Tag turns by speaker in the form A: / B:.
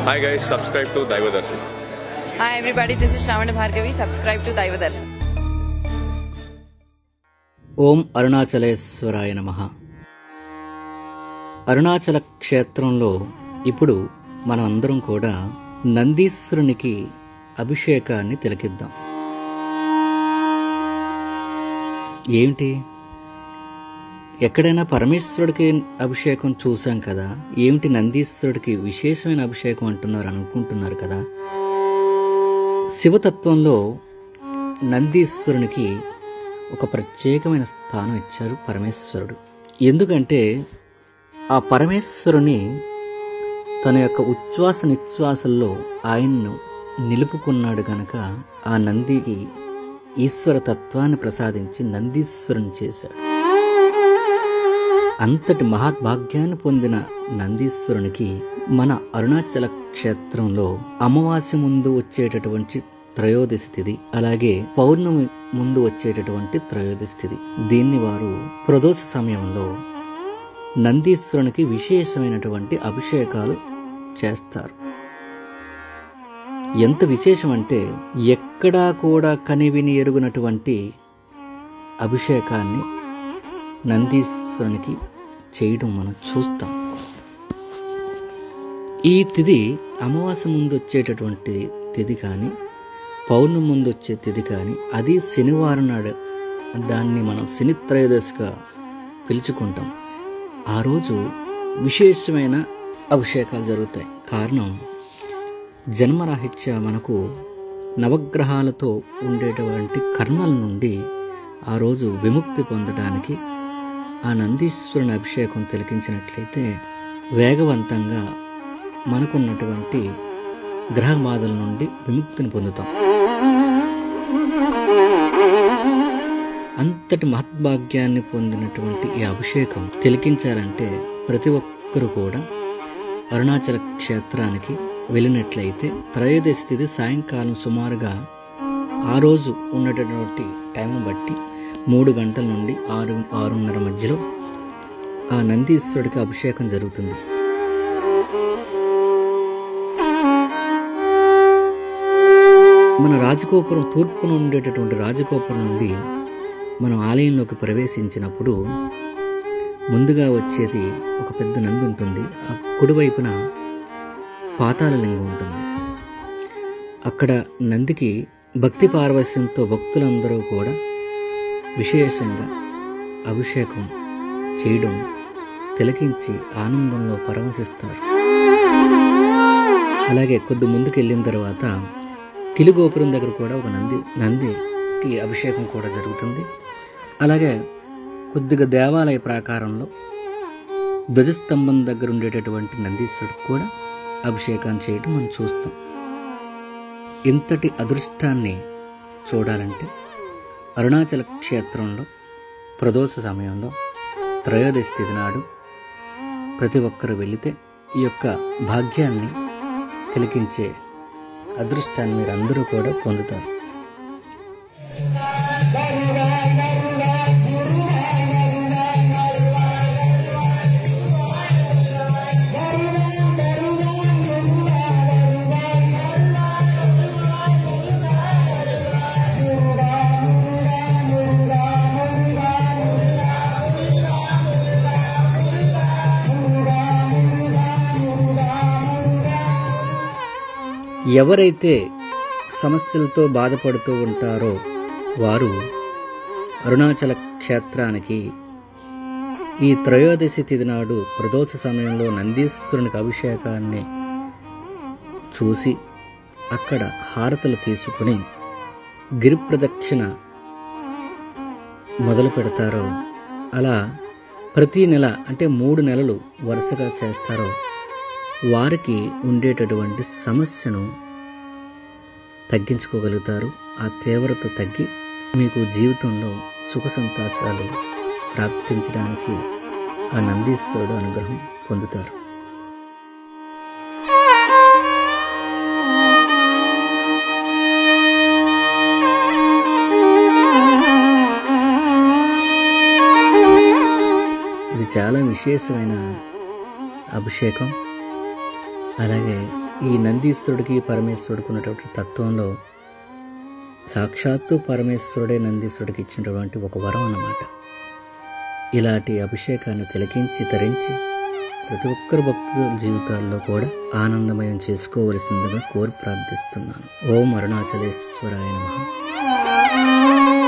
A: Hi guys, subscribe to Daivadarsan.
B: Hi everybody, this is Shravana Bhargavi. Subscribe to Daivadarsan.
C: ఓం అరుణాచలేశ్వరాయ నమ అరుణాచల క్షేత్రంలో ఇప్పుడు మనం అందరం కూడా నందీశ్వరునికి అభిషేకాన్ని తిలకిద్దాం ఏమిటి ఎక్కడైనా పరమేశ్వరుడికి అభిషేకం చూసాం కదా ఏమిటి నందీశ్వరుడికి విశేషమైన అభిషేకం అంటున్నారు అనుకుంటున్నారు కదా శివతత్వంలో నందీశ్వరునికి ఒక ప్రత్యేకమైన స్థానం ఇచ్చారు పరమేశ్వరుడు ఎందుకంటే ఆ పరమేశ్వరుని తన యొక్క ఉచ్ఛ్వాస నిశ్వాసల్లో ఆయన్ను నిలుపుకున్నాడు గనక ఆ నందికి ఈశ్వర తత్వాన్ని ప్రసాదించి నందీశ్వరుని చేశాడు అంతటి మహాభాగ్యాన్ని పొందిన నందీశ్వరునికి మన అరుణాచల క్షేత్రంలో అమావాస్య ముందు వచ్చేటటువంటి త్రయోదశి తిథి అలాగే పౌర్ణమి ముందు వచ్చేటటువంటి త్రయోదశి తిథి దీన్ని వారు ప్రదోష సమయంలో నందీశ్వరునికి విశేషమైనటువంటి అభిషేకాలు చేస్తారు ఎంత విశేషం అంటే ఎక్కడా కూడా కనివిని ఎరుగునటువంటి అభిషేకాన్ని నందీశ్వరునికి చేయడం మనం చూస్తాం ఈ తిథి అమావాస్య ముందు వచ్చేటటువంటి తిథి కానీ పౌర్ణమి ముందు వచ్చే తిథి కానీ అది శనివారం నాడు దాన్ని మనం శని త్రయోదశిగా పిలుచుకుంటాం ఆ రోజు విశేషమైన అభిషేకాలు జరుగుతాయి కారణం జన్మరాహిత్య మనకు నవగ్రహాలతో ఉండేటువంటి కర్మల నుండి ఆ రోజు విముక్తి పొందడానికి ఆ నందీశ్వరుని అభిషేకం తిలకించినట్లయితే వేగవంతంగా మనకున్నటువంటి గ్రహ బాధల నుండి విముక్తిని పొందుతాం అంతటి మహద్భాగ్యాన్ని పొందినటువంటి ఈ అభిషేకం తిలకించాలంటే ప్రతి ఒక్కరూ కూడా అరుణాచల క్షేత్రానికి వెళ్ళినట్లయితే త్రయోదశి తిథి సాయంకాలం సుమారుగా ఆ రోజు ఉన్నటువంటి టైం బట్టి మూడు గంటల నుండి ఆరు ఆరున్నర మధ్యలో ఆ నందీశ్వరుడికి అభిషేకం జరుగుతుంది మన రాజగోపురం తూర్పున ఉండేటటువంటి రాజగోపురం నుండి మనం ఆలయంలోకి ప్రవేశించినప్పుడు ముందుగా వచ్చేది ఒక పెద్ద నంది ఉంటుంది ఆ కుడివైపున పాతాళ లింగం ఉంటుంది అక్కడ నందికి భక్తి పారవస్యంతో భక్తులందరూ కూడా విశేషంగా అభిషేకం చేయడం తిలకించి ఆనందంలో పరవశిస్తారు అలాగే కొద్ది ముందుకు వెళ్ళిన తర్వాత కిలుగోపురం దగ్గర కూడా ఒక నంది నందికి అభిషేకం కూడా జరుగుతుంది అలాగే కొద్దిగా దేవాలయ ప్రాకారంలో ధ్వజస్తంభం దగ్గర ఉండేటటువంటి నందీశ్వరుడికి కూడా అభిషేకం చేయడం మనం చూస్తాం ఇంతటి అదృష్టాన్ని చూడాలంటే అరుణాచల క్షేత్రంలో ప్రదోష సమయంలో త్రయోదశి తిథి నాడు ప్రతి ఒక్కరు వెళితే ఈ యొక్క భాగ్యాన్ని తిలకించే అదృష్టాన్ని మీరు అందరూ కూడా పొందుతారు ఎవరైతే సమస్యలతో బాధపడుతూ ఉంటారో వారు అరుణాచల క్షేత్రానికి ఈ త్రయోదశి తిథి నాడు ప్రదోష సమయంలో నందీశ్వరునికి అభిషేకాన్ని చూసి అక్కడ హారతలు తీసుకుని గిరి ప్రదక్షిణ మొదలు పెడతారో అలా ప్రతి నెల అంటే మూడు నెలలు వరుసగా చేస్తారో వారికి ఉండేటటువంటి సమస్యను తగ్గించుకోగలుగుతారు ఆ తీవ్రత తగ్గి మీకు జీవితంలో సుఖ సంతోషాలు ప్రాప్తించడానికి ఆ నందీశ్వరుడు అనుగ్రహం పొందుతారు ఇది చాలా విశేషమైన అభిషేకం అలాగే ఈ నందీశ్వరుడికి పరమేశ్వరుడికి ఉన్నటువంటి తత్వంలో సాక్షాత్తు పరమేశ్వరుడే నందీశ్వరుడికి ఇచ్చినటువంటి ఒక వరం అన్నమాట ఇలాంటి అభిషేకాన్ని తిలకించి ధరించి ప్రతి ఒక్కరు భక్తుల జీవితాల్లో కూడా ఆనందమయం చేసుకోవలసిందిగా కోరి ప్రార్థిస్తున్నాను ఓం అరుణాచలేశ్వరాయ నమః